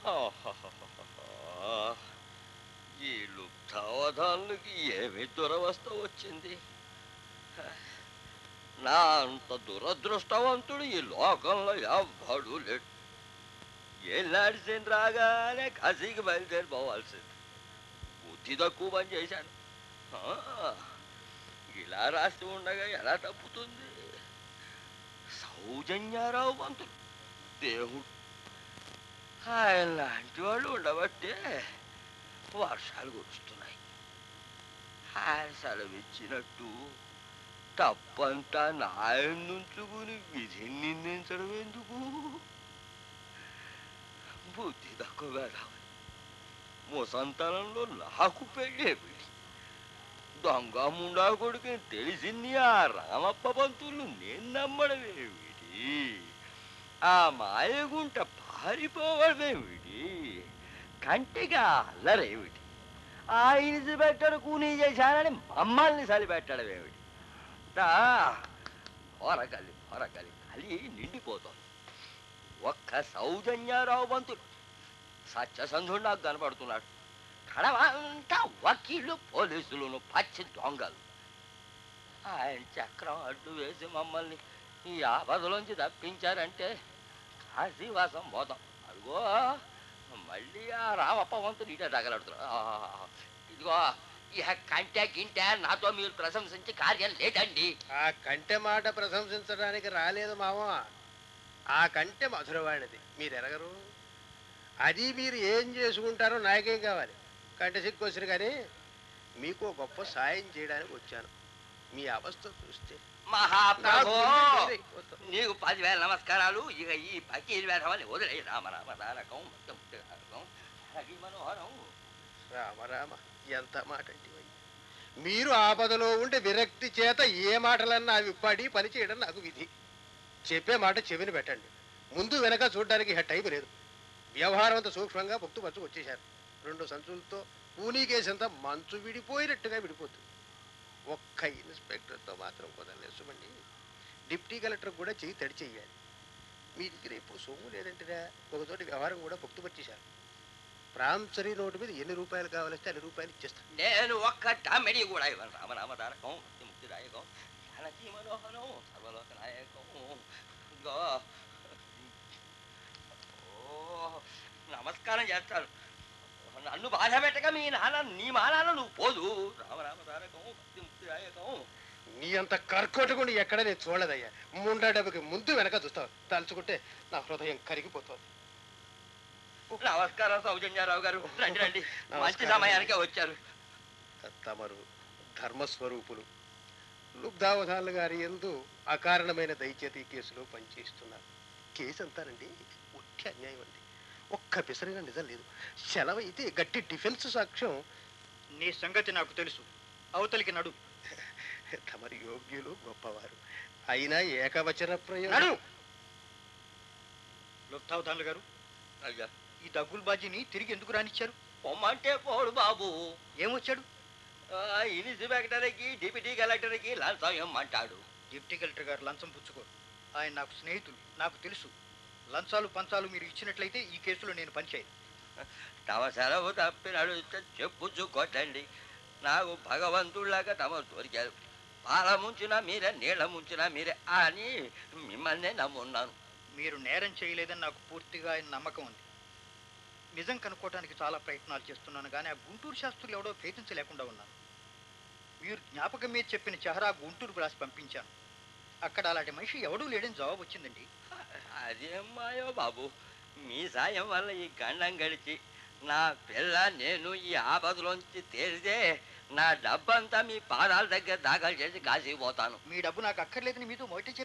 ఆహాహాహాహా. ఈ లుప్తావధానులకి ఏమి దురవస్థ వచ్చింది నా అంత దురదృష్టవంతుడు ఈ లోకంలో ఎవ్వడు లేడు ఏళ్ళాడిసిన రాగానే కసికి బయలుదేరిపోవాల్సింది బుద్ధి తక్కువ పని చేశాను ఆ, ఇలా రాసి ఉండగా ఎలా తప్పుతుంది సౌజన్యారావు పంతులు దేవుడు ఆయన లాంటి వాళ్ళు ఉండబట్టే వర్షాలు కురుస్తున్నాయి ఆయన సెలవిచ్చినట్టు తప్పంతా నాయన నుంచుకుని విధిని నిందించడం ఎందుకు బుద్ధి తక్కువ వేదాలి ముసంతనంలో నాకు పెళ్ళేమిటి దొంగ ముండా కొడుకుని తెలిసింది ఆ రామప్ప పంతులు నేను నమ్మడం ఏమిటి ఆ మాయగుంట పారిపోవడమేమిటి కంటిగా అల్లరేమిటి ఆ ఇన్స్పెక్టర్ కూనీ చేశానని మమ్మల్ని సలిపెట్టడం ఏమిటి దా పొరకలి పొరకలి కలి నిండిపోతోంది ఒక్క సౌజన్యారావు పంతులు సత్యసంధుడు నాకు కనపడుతున్నాడు కడవంతా వకీళ్ళు పోలీసులను పచ్చి దొంగలు ఆయన చక్రం అడ్డు వేసి మమ్మల్ని ఈ ఆపదలోంచి తప్పించారంటే కాశీవాసం పోతాం అదిగో మళ్ళీ ఆ రామప్ప వంతులు ఇటే తగలడుతున్నాడు ఆ, ఇదిగో ఇక కంటే గింటే నాతో మీరు ప్రశంసించి కార్యం లేదండి ఆ కంటె మాట ప్రశంసించడానికి రాలేదు మామ ఆ కంటె మధురవాణిది మీరు ఎరగరు అది మీరు ఏం చేసుకుంటారో నాకేం కావాలి కంటె సిక్కు వచ్చిన కానీ మీకు ఓ గొప్ప సాయం చేయడానికి వచ్చాను మీ అవస్థ చూస్తే నాకు మహాప్రభు గుండె వేరైపోతుంది. నీకు పదివేల నమస్కారాలు ఇక ఈ పకీర్ వేధమని వదిలే రామ రామ తారకం మొత్తం తారకం హరి మనోహరం రామ రామ ఎంత మాట అంటివయ్య. మీరు ఆపదలో ఉండి విరక్తి చేత ఏ మాటలన్నా అవి పడి పని చేయడం నాకు విధి చెప్పే మాట చెవిని పెట్టండి ముందు వెనక చూడడానికి ఇక టైం లేదు వ్యవహారం అంతా సూక్ష్మంగా పొక్తు పచ్చు వచ్చేశారు రెండు సంచులతో పూనీ కేసంతా మంచు విడిపోయినట్టుగా విడిపోతుంది ఒక్క ఇన్స్పెక్టర్తో మాత్రం కుదరలేసుమండి డిప్టీ కలెక్టర్ కూడా చెయ్యి తడి చెయ్యాలి మీ దగ్గర ఇప్పుడు సొమ్ము లేదంటేరా ఒకతోటి వ్యవహారం కూడా పొక్తు పట్టేశారు ప్రాంసరీ నోటు మీద ఎన్ని రూపాయలు కావాలిస్తే అన్ని రూపాయలు ఇచ్చేస్తాను నేను ఒక్క టామెడీ కూడా ఇవ్వను రామ రామ తారకం ముక్తి ముక్తిదాయకం ధనజీ మనోహరం సర్వలోక నాయకం ఇదిగో ఓ నమస్కారం చేస్తాను నన్ను బాధ పెట్టక మీ నాన్న నీ మా నాన్న నువ్వు పోదు రామ రామ తారకం ముక్తి ముక్తిదాయకం నీ అంత కర్కోటకుండా ఎక్కడ నేను చూడదయ్యా ముండా డబ్బుకి ముందు వెనక చూస్తావు తలుచుకుంటే నా హృదయం కరిగిపోతుంది నమస్కారం సౌజన్యారావు గారు రండి రండి మంచి నమస్కారం. సమయానికే వచ్చారు తమరు ధర్మస్వరూపులు లుబ్ధావధానులు గారి ఎందు అకారణమైన దయచేతి కేసులో పనిచేస్తున్నారు కేసు అంతారండి ఒట్టి అన్యాయం అండి ఒక్క పిసరైన నిజం లేదు సెలవు అయితే గట్టి డిఫెన్స్ సాక్ష్యం నీ సంగతి నాకు తెలుసు అవతలికి నడు తమరి యోగ్యులు గొప్పవారు అయినా ఏకవచన నడు ప్రయోజనం లుప్తావధానులు గారు అయ్యా ఈ దగ్గుల్ బాజీని తిరిగి ఎందుకు రానిచ్చారు పొమ్మంటే పోడు బాబు ఏమొచ్చాడు ఆ, ఇన్స్పెక్టర్కి డిప్యూటీ కలెక్టర్కి లంచం ఇమ్మంటాడు డిప్టీ కలెక్టర్ గారు లంచం పుచ్చుకోరు ఆయన నాకు స్నేహితులు నాకు తెలుసు లంచాలు పంచాలు మీరు ఇచ్చినట్లయితే ఈ కేసులో నేను పనిచేయను తమ సెలవు తప్పినాడు చెప్పుచ్చు కొట్టండి నాకు భగవంతుడిలాగా తమ దొరికారు పాల ముంచినా మీరే నీళ్ళ ముంచినా మీరే అని మిమ్మల్ని నమ్మున్నాను మీరు నేరం చేయలేదని నాకు పూర్తిగా ఆయన నమ్మకం ఉంది నిజం కనుక్కోవడానికి చాలా ప్రయత్నాలు చేస్తున్నాను కానీ ఆ గుంటూరు శాస్త్రులు ఎవడో ప్రయత్నించలేకుండా ఉన్నాను మీరు జ్ఞాపకం మీద చెప్పిన చెహరా గుంటూరు రాసి పంపించాను అక్కడ అలాంటి మనిషి ఎవడూ లేడని జవాబు వచ్చిందండి అదేం మాయో బాబు మీ సాయం వల్ల ఈ గండం గడిచి నా పిల్ల నేను ఈ ఆపదలోంచి తేలితే నా డబ్బంతా మీ పాదాల దగ్గర దాఖలు చేసి కాసిపోతాను మీ డబ్బు నాకు అక్కర్లేదని మీతో మొదటి